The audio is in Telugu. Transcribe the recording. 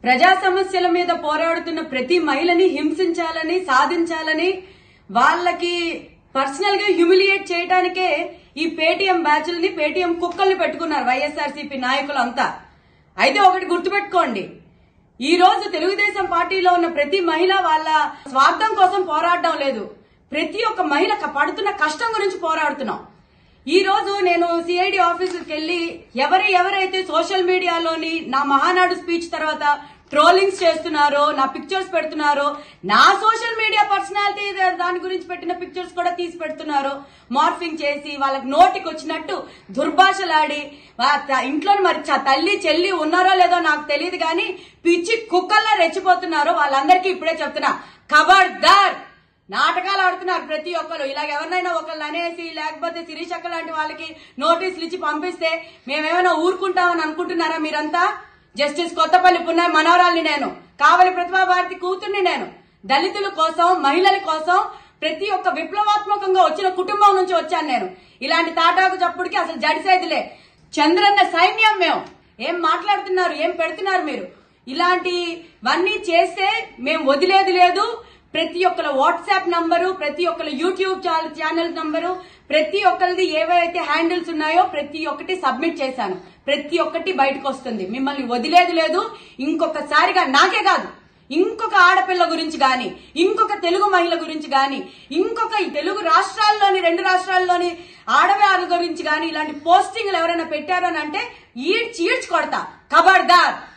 ప్రజా సమస్యల మీద పోరాడుతున్న ప్రతి మహిళని హింసించాలని సాధించాలని వాళ్ళకి పర్సనల్ గా హ్యూమిలియేట్ చేయడానికే ఈ పేటీఎం బ్యాచ్లని పేటీఎం కుక్కల్ని పెట్టుకున్నారు వైఎస్ఆర్సీపీ నాయకులంతా అయితే ఒకటి గుర్తుపెట్టుకోండి ఈ రోజు తెలుగుదేశం పార్టీలో ఉన్న ప్రతి మహిళ వాళ్ళ స్వార్థం కోసం పోరాడడం లేదు ప్రతి ఒక్క మహిళ క- పడుతున్న కష్టం గురించి పోరాడుతున్నాం ఈ రోజు నేను సిఐడి ఆఫీసుకి వెళ్ళి ఎవరు ఎవరైతే సోషల్ మీడియాలోని నా మహానాడు స్పీచ్ తర్వాత ట్రోలింగ్స్ చేస్తున్నారో నా పిక్చర్స్ పెడుతున్నారో నా సోషల్ మీడియా పర్సనాలిటీ దాని గురించి పెట్టిన పిక్చర్స్ కూడా తీసి పెడుతున్నారు మార్ఫింగ్ చేసి వాళ్ళకి నోటికి వచ్చినట్టు దుర్భాషలాడి వా- త- ఇంట్లో మరి చ- తల్లి చెల్లి ఉన్నారో లేదో నాకు తెలియదు కానీ పిచ్చి కుక్కల్లా రెచ్చిపోతున్నారు వాళ్ళందరికీ ఇప్పుడే చెప్తున్నా ఖబర్దార్ నాటకాలు ఆడుతున్నారు ప్రతి ఒక్కరు ఇలాగ ఎవరినైనా ఒకళ్ళు అనేసి లేకపోతే శిరీష్ అక్క లాంటి వాళ్ళకి నోటీసులు ఇచ్చి పంపిస్తే మేమేమైనా ఊరుకుంటామని అనుకుంటున్నారా మీరంతా జస్టిస్ కొత్తపల్లి పున్న మనవరాల్ని నేను కావలి ప్రతిభా భారతి కూతుర్ని నేను దళితుల కోసం మహిళల కోసం ప్రతి ఒక్క విప్లవాత్మకంగా వచ్చిన కుటుంబం నుంచి వచ్చాను నేను ఇలాంటి తాటాకు చప్పుడుకి అసలు జడిసేదిలే చంద్రన్న సైన్యం మేము ఏం మాట్లాడుతున్నారు ఏం పెడుతున్నారు మీరు ఇలాంటివన్నీ చేస్తే మేము వదిలేది లేదు ప్రతి ఒక్కల వాట్సాప్ నంబరు ప్రతి ఒక్కల యూట్యూబ్ ఛానల్ ఛానల్ నంబరు ప్రతి ఒక్కరిది ఏవైతే హ్యాండిల్స్ ఉన్నాయో ప్రతి ఒక్కటి సబ్మిట్ చేశాను ప్రతి ఒక్కటి బయటకు వస్తుంది మిమ్మల్ని వదిలేది లేదు ఇంకొకసారిగా నాకే కాదు ఇంకొక ఆడపిల్ల గురించి గాని ఇంకొక తెలుగు మహిళ గురించి గాని ఇంకొక ఈ తెలుగు రాష్ట్రాల్లోని రెండు రాష్ట్రాల్లోని ఆడవాళ్ళ గురించి గాని ఇలాంటి పోస్టింగ్లు ఎవరైనా పెట్టారని అంటే ఈడ్చి ఈడ్చి కొడతా ఖబర్దార్